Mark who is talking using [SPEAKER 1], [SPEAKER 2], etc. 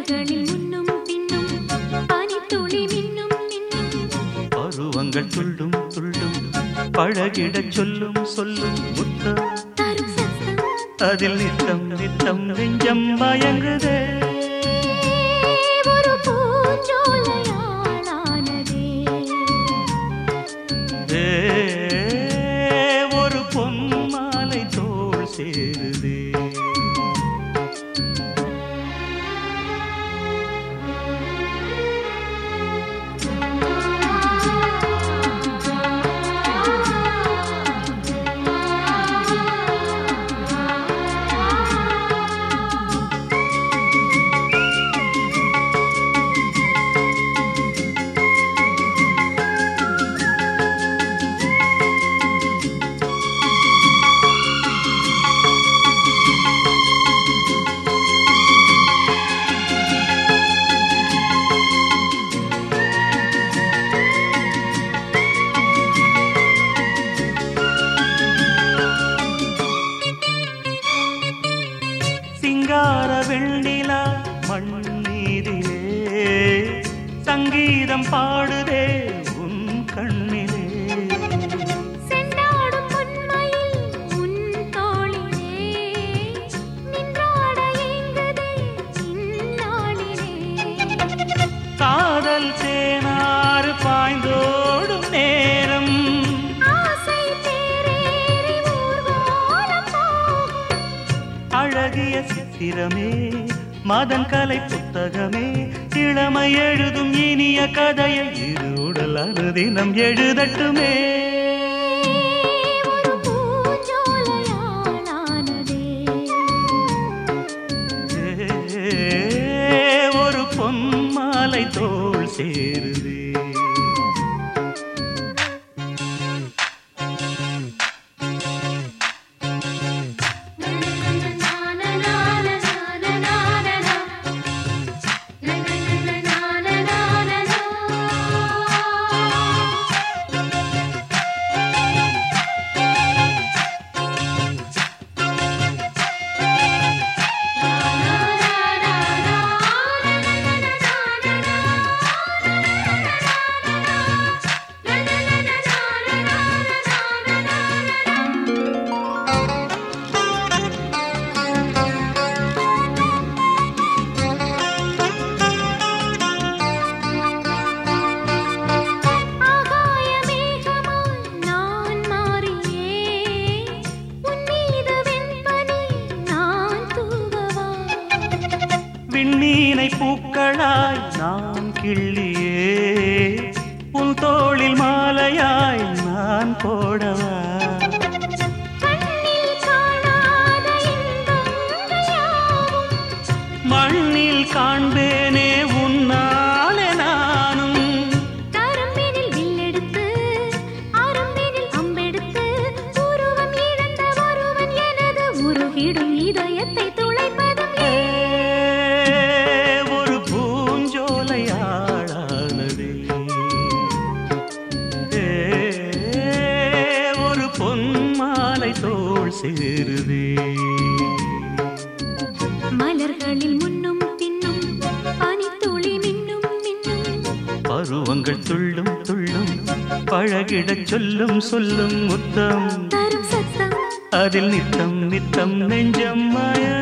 [SPEAKER 1] மலர்களில் முன்னும் பின்னும் பனித்துளி மின்னும் மின்னும்
[SPEAKER 2] பருவங்கள் துள்ளும் துள்ளும் பழகிடச் சொல்லும் சொல்லும் முத்தம்
[SPEAKER 1] தரும் சத்தம்
[SPEAKER 2] அதில் நித்தம் நித்தம் நெஞ்சம் மயங்குதே
[SPEAKER 1] ஒரு பூஞ்சோலையாளானதே
[SPEAKER 2] ஏ, ஒரு பொன் மாலை தோள் சேருதே சிங்கார வெண்ணிலா மண் மீதிலே சங்கீதம் பாடுதே உன் கண்ணிலே
[SPEAKER 1] செண்டாடும் பொன்மையில் உன் தோளிலே நின்றாட ஏங்குதே இந்நாளிலே
[SPEAKER 2] காதல் தேனாறு பாய்ந்தோடும் நேரம்
[SPEAKER 1] ஆசை தேரேறி ஊர்வலம் போகும்
[SPEAKER 2] அழகிய சித்திரமே மதன் கலை புத்தகமே இளமை எழுதும் இனிய கதையை இரு உடல் அனுதினம் எழுதட்டுமே
[SPEAKER 1] ஒரு பூஞ்சோலையாளானதே
[SPEAKER 2] ஏ, ஒரு பொன் மாலை தோள் சேருதே
[SPEAKER 1] ஆகாய மேகமாய் நான் மாறியே உன் மீது வெண்பனி நான் தூவவா
[SPEAKER 2] விண்ணீனை பூக்களாய் நான் கிள்ளியே உன் தோளில் மாலையாய் நான் போடவா
[SPEAKER 1] கண்ணில் காணாத இன்பங்கள் யாவும்
[SPEAKER 2] மண்ணில் காண்பேனே உன்னாலே நானும்
[SPEAKER 1] கரும்பினில் வில்லெடுத்து அரும்பினில் அம்பெடுத்து உருவம் இழந்த ஒருவன் எனது உருகிடும் இதயத்தை துளைப்பதும்
[SPEAKER 2] ஏ, ஒரு பூஞ்சோலையாளானதே ஏ, ஒரு பொன் மாலை தோள் சேருதே
[SPEAKER 1] மலர்களில் முன்னும் பின்னும் பனித்துளி மின்னும் மின்னும்
[SPEAKER 2] பருவங்கள் துள்ளும் துள்ளும் பழகிடச் சொல்லும் சொல்லும் முத்தம்
[SPEAKER 1] தரும் சத்தம்
[SPEAKER 2] அதில் நித்தம் நித்தம் நெஞ்சம் மய